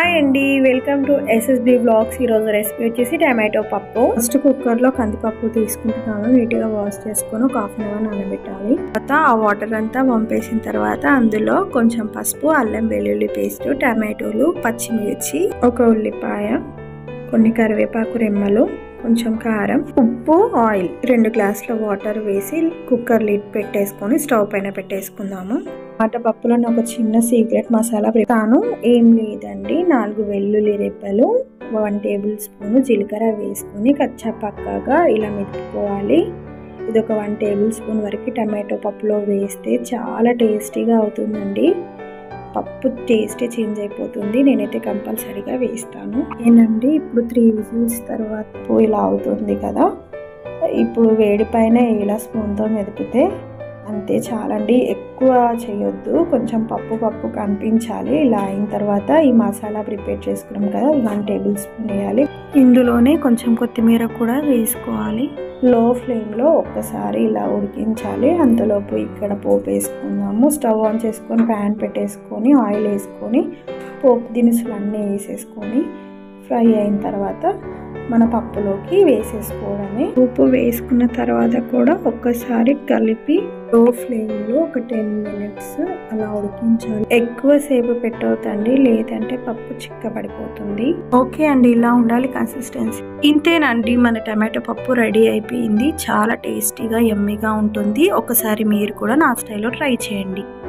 hi అండి welcome to SSB blogs ఈరోజు recipe వచ్చేసి టమాటో పప్పు ఫస్ట్ కుక్కర్లో కందిపప్పు తీసుకుంటున్నాను నీట్గా వాష్ చేసుకొని ఒక హాఫ్ అన్ అవర్ నానబెట్టాలి తర్వాత ఆ వాటర్ అంతా వంపేసిన తర్వాత అందులో కొంచెం పసుపు అల్లం వెల్లుల్లి పేస్ట్ టమాటోలు పచ్చిమిర్చి ఒక ఉల్లిపాయ కొన్ని కరివేపాకు రెమ్మలు కొంచెం కారం ఉప్పు ఆయిల్ రెండు గ్లాసుల వాటర్ వేసి కుక్కర్ లిడ్ పెట్టేసుకొని స్టవ్ పైన పెట్టేసుకుందాము టమాటా పప్పులో ఒక చిన్న సీక్రెట్ మసాలా పెడతాను ఏం లేదండి నాలుగు వెల్లుల్లి రెబ్బలు వన్ టేబుల్ స్పూన్ జీలకర్ర వేసుకొని కచ్చా పక్కగా ఇలా మెతుక్కోవాలి ఇది ఒక వన్ టేబుల్ స్పూన్ వరకు టమాటో పప్పులో వేస్తే చాలా టేస్టీగా అవుతుందండి పప్పు టేస్టే చేంజ్ అయిపోతుంది నేనైతే కంపల్సరీగా వేస్తాను ఏనండి ఇప్పుడు త్రీ విజిల్స్ తర్వాత ఇలా అవుతుంది కదా ఇప్పుడు వేడి పైన ఇలా స్పూన్తో మెదిపితే అంతే చాలండి ఎక్కువ చేయొద్దు కొంచెం పప్పు పప్పు కనిపించాలి ఇలా అయిన తర్వాత ఈ మసాలా ప్రిపేర్ చేసుకున్నాం కదా వన్ టేబుల్ స్పూన్ వేయాలి ఇందులోనే కొంచెం కొత్తిమీర కూడా వేసుకోవాలి లో ఫ్లేమ్లో ఒక్కసారి ఇలా ఉడికించాలి అంతలోపు ఇక్కడ పోపు వేసుకుందాము స్టవ్ ఆన్ చేసుకొని ప్యాన్ పెట్టేసుకొని ఆయిల్ వేసుకొని పోపు దినుసులు అన్నీ వేసేసుకొని ఫ్రై అయిన తర్వాత మన పప్పులోకి వేసేసుకోవడమే ఉప్పు వేసుకున్న తర్వాత కూడా ఒక్కసారి కలిపి లో ఫ్లేమ్లో ఒక టెన్ మినిట్స్ అలా ఉడికించాలి ఎక్కువ సేపు పెట్టవద్దండి లేదంటే పప్పు చిక్కబడిపోతుంది ఓకే అండి ఇలా ఉండాలి కన్సిస్టెన్సీ ఇంతేనండి మన టమాటో పప్పు రెడీ అయిపోయింది చాలా టేస్టీగా ఎమ్మీగా ఉంటుంది ఒకసారి మీరు కూడా నా స్టైల్లో ట్రై చేయండి